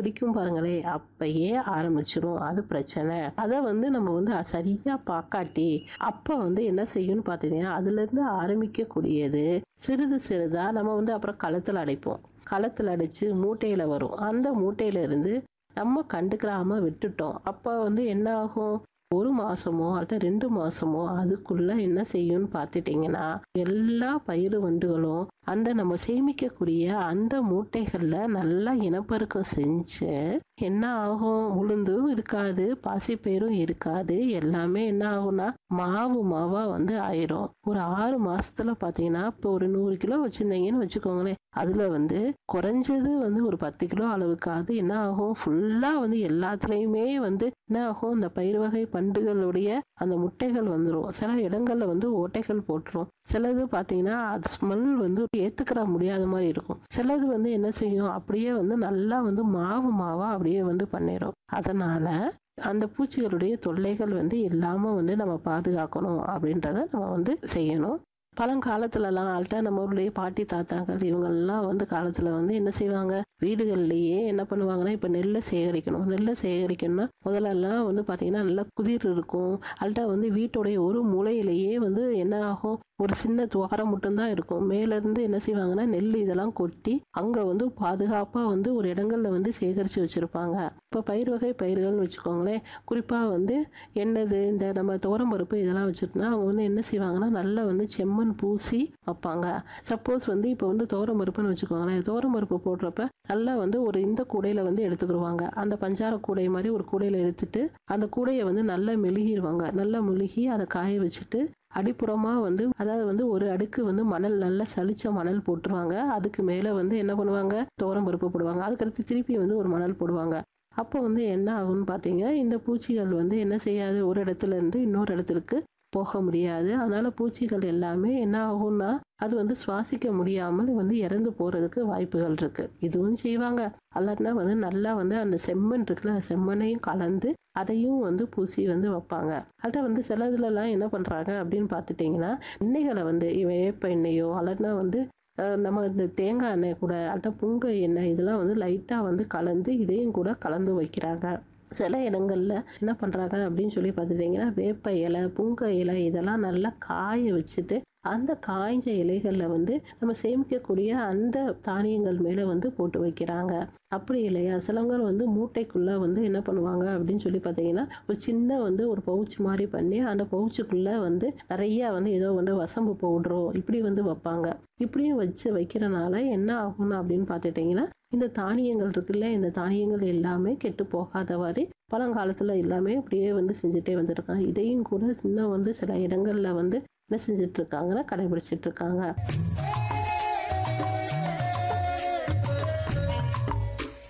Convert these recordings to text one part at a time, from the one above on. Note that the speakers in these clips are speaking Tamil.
பிடிக்கும் பாருங்களே அப்பயே ஆரம்பிச்சிரும் அது பிரச்சனை அதை வந்து நம்ம வந்து சரியா பார்க்காட்டி அப்போ வந்து என்ன செய்யும்னு பார்த்தீங்கன்னா அதுலேருந்து ஆரம்பிக்கக்கூடியது சிறிது சிறிதா நம்ம வந்து அப்புறம் களத்தில் அடைப்போம் களத்தில் அடைச்சு மூட்டையில் வரும் அந்த மூட்டையில இருந்து நம்ம கண்டுக்கிறாம விட்டுட்டோம் அப்போ வந்து என்ன ஆகும் ஒரு மாசமோ அல்லது ரெண்டு மாசமோ அதுக்குள்ள என்ன செய்யும்னு பார்த்துட்டிங்கன்னா எல்லா பயிறு வண்டுகளும் அந்த நம்ம சேமிக்கக்கூடிய அந்த மூட்டைகள்ல நல்லா இனப்பெருக்கம் செஞ்சு என்ன ஆகும் உளுந்தும் இருக்காது பாசிப்பயிரும் இருக்காது எல்லாமே என்ன ஆகும்னா மாவு மாவா வந்து ஆயிரும் ஒரு ஆறு மாசத்துல பாத்தீங்கன்னா இப்போ ஒரு நூறு கிலோ வச்சிருந்தீங்கன்னு வச்சுக்கோங்களேன் அதுல வந்து குறைஞ்சது வந்து ஒரு பத்து கிலோ அளவுக்காவது என்ன ஆகும் ஃபுல்லா வந்து எல்லாத்துலயுமே வந்து என்ன ஆகும் இந்த பயிர் வகை பண்டுகளுடைய அந்த முட்டைகள் வந்துடும் சில இடங்கள்ல வந்து ஓட்டைகள் போட்டுரும் சிலது பார்த்தீங்கன்னா அது ஸ்மெல் வந்து ஏற்றுக்கிற முடியாத மாதிரி இருக்கும் சிலது வந்து என்ன செய்யும் அப்படியே வந்து நல்லா வந்து மாவு மாவா அப்படியே வந்து பண்ணிடும் அதனால அந்த பூச்சிகளுடைய தொல்லைகள் வந்து இல்லாமல் வந்து நம்ம பாதுகாக்கணும் அப்படின்றத நம்ம வந்து செய்யணும் பழங்காலத்துலலாம் ஆள்கிட்ட நம்மளுடைய பாட்டி தாத்தாக்கள் இவங்கெல்லாம் வந்து காலத்தில் வந்து என்ன செய்வாங்க வீடுகள்லேயே என்ன பண்ணுவாங்கன்னா இப்போ நெல்லை சேகரிக்கணும் நெல்லை சேகரிக்கணும்னா முதல்லலாம் வந்து பார்த்தீங்கன்னா நல்லா குதிர் இருக்கும் அதுகிட்ட வந்து வீட்டுடைய ஒரு மூலையிலேயே வந்து என்ன ஆகும் ஒரு சின்ன துவாரம் மட்டும்தான் இருக்கும் மேலேருந்து என்ன செய்வாங்கன்னா நெல் இதெல்லாம் கொட்டி அங்கே வந்து பாதுகாப்பாக வந்து ஒரு இடங்கள்ல வந்து சேகரித்து வச்சுருப்பாங்க இப்போ பயிர் வகை பயிர்கள்னு வச்சுக்கோங்களேன் குறிப்பாக வந்து என்னது இந்த நம்ம துவரம்பருப்பு இதெல்லாம் வச்சுருந்தா அவங்க வந்து என்ன செய்வாங்கன்னா நல்லா வந்து செம்மண் பூசி வைப்பாங்க சப்போஸ் வந்து இப்போ வந்து துவரம்பருப்புன்னு வச்சுக்கோங்களேன் துவரம்பருப்பு போடுறப்ப நல்லா வந்து ஒரு இந்த கூடையில் வந்து எடுத்துக்கிடுவாங்க அந்த பஞ்சார கூடை மாதிரி ஒரு கூடையில் எடுத்துட்டு அந்த கூடையை வந்து நல்லா மெழுகிடுவாங்க நல்லா மெழுகி அதை காய வச்சுட்டு அடிப்புறமா வந்து அதாவது வந்து ஒரு அடுக்கு வந்து மணல் நல்லா சலிச்ச மணல் போட்டுருவாங்க அதுக்கு மேலே வந்து என்ன பண்ணுவாங்க துவரம் பருப்பு போடுவாங்க அதுக்கடுத்து திருப்பி வந்து ஒரு மணல் போடுவாங்க அப்போ வந்து என்ன ஆகும்னு பார்த்தீங்க இந்த பூச்சிகள் வந்து என்ன செய்யாது ஒரு இடத்துல இருந்து இன்னொரு இடத்துக்கு போக முடியாது அதனால பூச்சிகள் எல்லாமே என்ன ஆகும்னா அது வந்து சுவாசிக்க முடியாமல் வந்து இறந்து போறதுக்கு வாய்ப்புகள் இருக்கு இதுவும் செய்வாங்க அல்லாட்டினா வந்து நல்லா வந்து அந்த செம்மண் இருக்குல்ல செம்மண்ணையும் கலந்து அதையும் வந்து பூசி வந்து வைப்பாங்க அதை வந்து சிலதுலலாம் என்ன பண்றாங்க அப்படின்னு பார்த்துட்டிங்கன்னா எண்ணெய்களை வந்து வேப்ப எண்ணெயோ அல்லாட்டினா வந்து அஹ், நம்ம இந்த தேங்காய் எண்ணெய் கூட அல்ல புங்க எண்ணெய் இதெல்லாம் வந்து லைட்டாக வந்து கலந்து இதையும் கூட கலந்து வைக்கிறாங்க சில இடங்கள்ல என்ன பண்றாங்க அப்படின்னு சொல்லி பார்த்துட்டிங்கன்னா வேப்ப இலை புங்க இலை இதெல்லாம் நல்லா காய வச்சுட்டு அந்த காய்ஞ்ச இலைகள்ல வந்து நம்ம சேமிக்கக்கூடிய அந்த தானியங்கள் மேல வந்து போட்டு வைக்கிறாங்க அப்படி இல்லையா சிலவங்க வந்து மூட்டைக்குள்ள வந்து என்ன பண்ணுவாங்க அப்படின்னு சொல்லி பார்த்தீங்கன்னா ஒரு சின்ன வந்து ஒரு பவுச் மாதிரி பண்ணி அந்த பவுச்சுக்குள்ள வந்து நிறைய வந்து ஏதோ வந்து வசம்பு பவுடரோ இப்படி வந்து வைப்பாங்க இப்படியும் வச்சு வைக்கிறனால என்ன ஆகும்னு அப்படின்னு பார்த்துட்டிங்கன்னா இந்த தானியங்கள் இருக்குல்ல இந்த தானியங்கள் எல்லாமே கெட்டு போகாதவாறு பழங்காலத்துல எல்லாமே அப்படியே வந்து செஞ்சுட்டே வந்துருக்காங்க இதையும் கூட இன்னும் வந்து சில இடங்கள்ல வந்து என்ன செஞ்சுட்டு இருக்காங்கன்னா கடைபிடிச்சிட்டு இருக்காங்க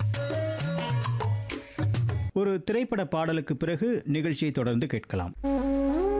ஒரு திரைப்பட பாடலுக்கு பிறகு நிகழ்ச்சியை தொடர்ந்து கேட்கலாம்